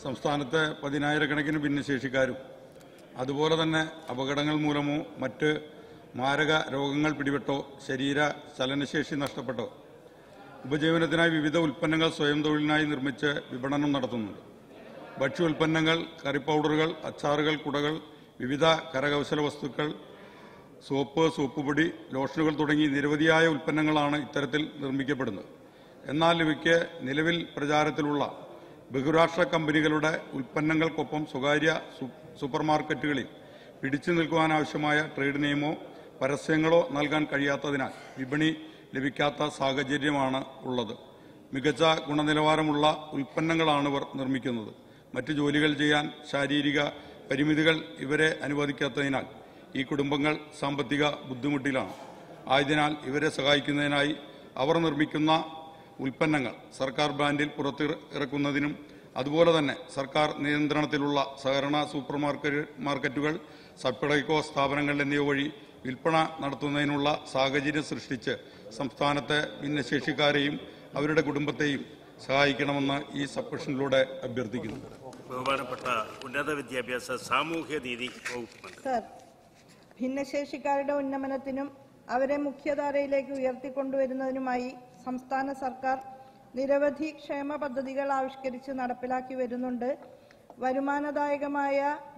സംസ്ഥാനത്തെ പതിനായിരക്കണക്കിന് ഭിന്നശേഷിക്കാരും അതുപോലെ തന്നെ അപകടങ്ങൾ മൂലമോ മറ്റ് മാരക രോഗങ്ങൾ പിടിപെട്ടോ ശരീര ചലനശേഷി നഷ്ടപ്പെട്ടോ ഉപജീവനത്തിനായി വിവിധ ഉൽപ്പന്നങ്ങൾ സ്വയം തൊഴിലിനായി നിർമ്മിച്ച് വിപണനം നടത്തുന്നുണ്ട് ഭക്ഷ്യ ഉൽപ്പന്നങ്ങൾ കറി പൗഡറുകൾ അച്ചാറുകൾ കുടകൾ വിവിധ കരകൗശല വസ്തുക്കൾ സോപ്പ് സോപ്പ് പൊടി ലോഷനുകൾ തുടങ്ങി നിരവധിയായ ഉൽപ്പന്നങ്ങളാണ് ഇത്തരത്തിൽ നിർമ്മിക്കപ്പെടുന്നത് എന്നാൽ ഇവയ്ക്ക് നിലവിൽ പ്രചാരത്തിലുള്ള ബഹുരാഷ്ട്ര കമ്പനികളുടെ ഉൽപ്പന്നങ്ങൾക്കൊപ്പം സ്വകാര്യ സു- സൂപ്പർ മാർക്കറ്റുകളിൽ പിടിച്ചു നിൽക്കുവാനാവശ്യമായ ട്രേഡ് നെയിമോ പരസ്യങ്ങളോ നൽകാൻ കഴിയാത്തതിനാൽ വിപണി ലഭിക്കാത്ത സാഹചര്യമാണ് ഉള്ളത് മികച്ച ഗുണനിലവാരമുള്ള ഉൽപ്പന്നങ്ങളാണ് ഇവർ നിർമ്മിക്കുന്നത് മറ്റു ജോലികൾ ചെയ്യാൻ ശാരീരിക പരിമിതികൾ ഇവരെ അനുവദിക്കാത്തതിനാൽ ഈ കുടുംബങ്ങൾ സാമ്പത്തിക ബുദ്ധിമുട്ടിലാണ് ആയതിനാൽ ഇവരെ സഹായിക്കുന്നതിനായി അവർ നിർമ്മിക്കുന്ന ഉൽപ്പന്നങ്ങൾ സർക്കാർ ബ്രാൻഡിൽ പുറത്ത് ഇറക്കുന്നതിനും അതുപോലെ തന്നെ സർക്കാർ നിയന്ത്രണത്തിലുള്ള സഹകരണ സൂപ്പർ മാർക്കറ്റ് മാർക്കറ്റുകൾ സപ്ലൈകോ സ്ഥാപനങ്ങൾ എന്നിവ വഴി വിൽപ്പന നടത്തുന്നതിനുള്ള സാഹചര്യം സൃഷ്ടിച്ച് സംസ്ഥാനത്തെ ഭിന്നശേഷിക്കാരെയും അവരുടെ കുടുംബത്തെയും സഹായിക്കണമെന്ന് ഈ സബ്മിഷനിലൂടെ അഭ്യർത്ഥിക്കുന്നു ബഹുമാനപ്പെട്ട ഉന്നത വിദ്യാഭ്യാസ സാമൂഹ്യ നീതി വകുപ്പ് മന്ത്രി സർ ഭിന്നശേഷിക്കാരുടെ ഉന്നമനത്തിനും അവരെ മുഖ്യധാരയിലേക്ക് ഉയർത്തിക്കൊണ്ടുവരുന്നതിനുമായി സംസ്ഥാന സർക്കാർ നിരവധി ക്ഷേമ പദ്ധതികൾ ആവിഷ്കരിച്ച് നടപ്പിലാക്കി വരുന്നുണ്ട് വരുമാനദായകമായ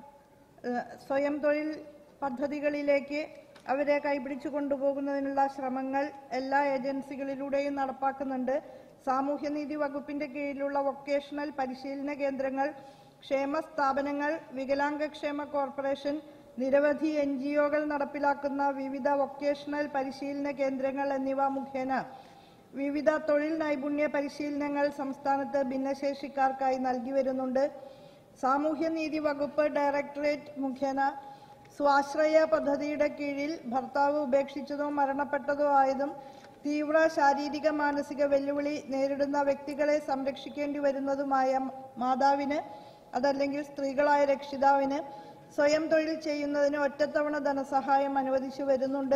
ഏഹ്, സ്വയം തൊഴിൽ പദ്ധതികളിലേക്ക് അവരെ കൈപിടിച്ചു കൊണ്ടുപോകുന്നതിനുള്ള ശ്രമങ്ങൾ എല്ലാ ഏജൻസികളിലൂടെയും നടപ്പാക്കുന്നുണ്ട് സാമൂഹ്യനീതി വകുപ്പിന്റെ കീഴിലുള്ള വൊക്കേഷണൽ പരിശീലന കേന്ദ്രങ്ങൾ ക്ഷേമ സ്ഥാപനങ്ങൾ വികലാംഗക്ഷേമ കോർപ്പറേഷൻ നിരവധി എൻ ജി ഒകൾ നടപ്പിലാക്കുന്ന വിവിധ വൊക്കേഷണൽ പരിശീലന കേന്ദ്രങ്ങൾ എന്നിവ മുഖേന വിവിധ തൊഴിൽ നൈപുണ്യ പരിശീലനങ്ങൾ സംസ്ഥാനത്ത് ഭിന്നശേഷിക്കാർക്കായി നൽകി വരുന്നുണ്ട് സാമൂഹ്യനീതി വകുപ്പ് ഡയറക്ടറേറ്റ് മുഖേന സ്വാശ്രയ പദ്ധതിയുടെ കീഴിൽ ഭർത്താവ് ഉപേക്ഷിച്ചതോ മരണപ്പെട്ടതോ ആയതും തീവ്ര ശാരീരിക മാനസിക വെല്ലുവിളി നേരിടുന്ന വ്യക്തികളെ സംരക്ഷിക്കേണ്ടി വരുന്നതുമായ മാതാവിന് അതല്ലെങ്കിൽ സ്ത്രീകളായ രക്ഷിതാവിന് സ്വയം തൊഴിൽ ചെയ്യുന്നതിന് ഒറ്റത്തവണ ധനസഹായം അനുവദിച്ചു വരുന്നുണ്ട്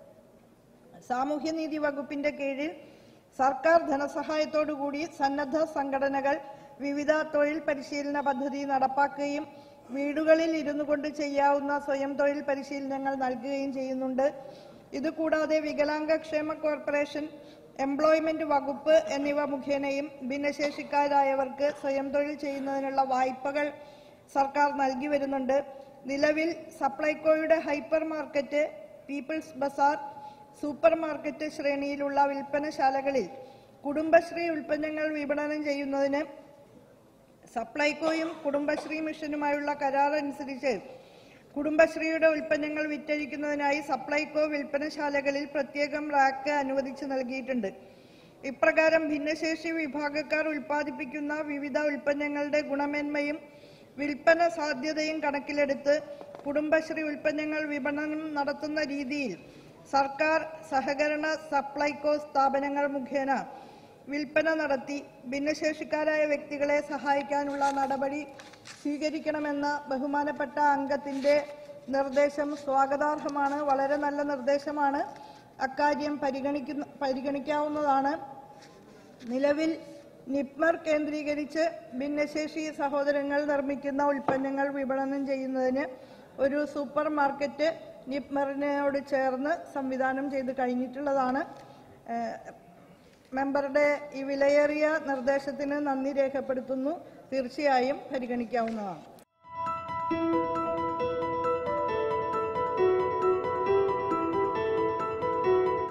സാമൂഹ്യനീതി വകുപ്പിന്റെ കീഴിൽ സർക്കാർ ധനസഹായത്തോടുകൂടി സന്നദ്ധ സംഘടനകൾ വിവിധ തൊഴിൽ പരിശീലന പദ്ധതി നടപ്പാക്കുകയും വീടുകളിൽ ഇരുന്നു കൊണ്ട് ചെയ്യാവുന്ന സ്വയം തൊഴിൽ പരിശീലനങ്ങൾ നൽകുകയും ചെയ്യുന്നുണ്ട് ഇതുകൂടാതെ വികലാംഗക്ഷേമ കോർപ്പറേഷൻ എംപ്ലോയ്മെന്റ് വകുപ്പ് എന്നിവ മുഖേനയും ഭിന്നശേഷിക്കാരായവർക്ക് സ്വയം തൊഴിൽ ചെയ്യുന്നതിനുള്ള വായ്പകൾ സർക്കാർ നൽകി വരുന്നുണ്ട് നിലവിൽ സപ്ലൈകോയുടെ hyper market People's Bazaar super market ശ്രേണിയിലുള്ള വിൽപ്പനശാലകളിൽ കുടുംബശ്രീ ഉൽപ്പന്നങ്ങൾ വിപണനം ചെയ്യുന്നതിന് സപ്ലൈകോയും കുടുംബശ്രീ മിഷനുമായുള്ള കരാർ അനുസരിച്ച് കുടുംബശ്രീയുടെ ഉൽപ്പന്നങ്ങൾ വിറ്റഴിക്കുന്നതിനായി സപ്ലൈകോ വിൽപ്പനശാലകളിൽ പ്രത്യേകം റാക്ക് അനുവദിച്ചു നൽകിയിട്ടുണ്ട് ഇപ്രകാരം ഭിന്നശേഷി വിഭാഗക്കാർ ഉൽപ്പാദിപ്പിക്കുന്ന വിവിധ ഉൽപ്പന്നങ്ങളുടെ ഗുണമേന്മയും വിൽപ്പന സാധ്യതയും കണക്കിലെടുത്ത് കുടുംബശ്രീ ഉൽപ്പന്നങ്ങൾ വിപണനം നടത്തുന്ന രീതിയിൽ സർക്കാർ സഹകരണ സപ്ലൈകോ സ്ഥാപനങ്ങൾ മുഖേന വിൽപ്പന നടത്തി ഭിന്നശേഷിക്കാരായ വ്യക്തികളെ സഹായിക്കാനുള്ള നടപടി സ്വീകരിക്കണമെന്ന ബഹുമാനപ്പെട്ട അംഗത്തിന്റെ നിർദ്ദേശം സ്വാഗതാർഹമാണ് വളരെ നല്ല നിർദ്ദേശമാണ് അക്കാര്യം പരിഗണിക്കുന്ന പരിഗണിക്കാവുന്നതാണ് നിലവിൽ നിപ്മർ കേന്ദ്രീകരിച്ച് ഭിന്നശേഷി സഹോദരങ്ങൾ നിർമ്മിക്കുന്ന ഉൽപ്പന്നങ്ങൾ വിപണനം ചെയ്യുന്നതിന് ഒരു സൂപ്പർ മാർക്കറ്റ് നിപ്മറിനോട് ചേർന്ന് സംവിധാനം ചെയ്ത് കഴിഞ്ഞിട്ടുള്ളതാണ് ഏഹ് മെമ്പറുടെ ഈ വിലയേറിയ നിർദ്ദേശത്തിന് നന്ദി രേഖപ്പെടുത്തുന്നു തീർച്ചയായും പരിഗണിക്കാവുന്നതാണ്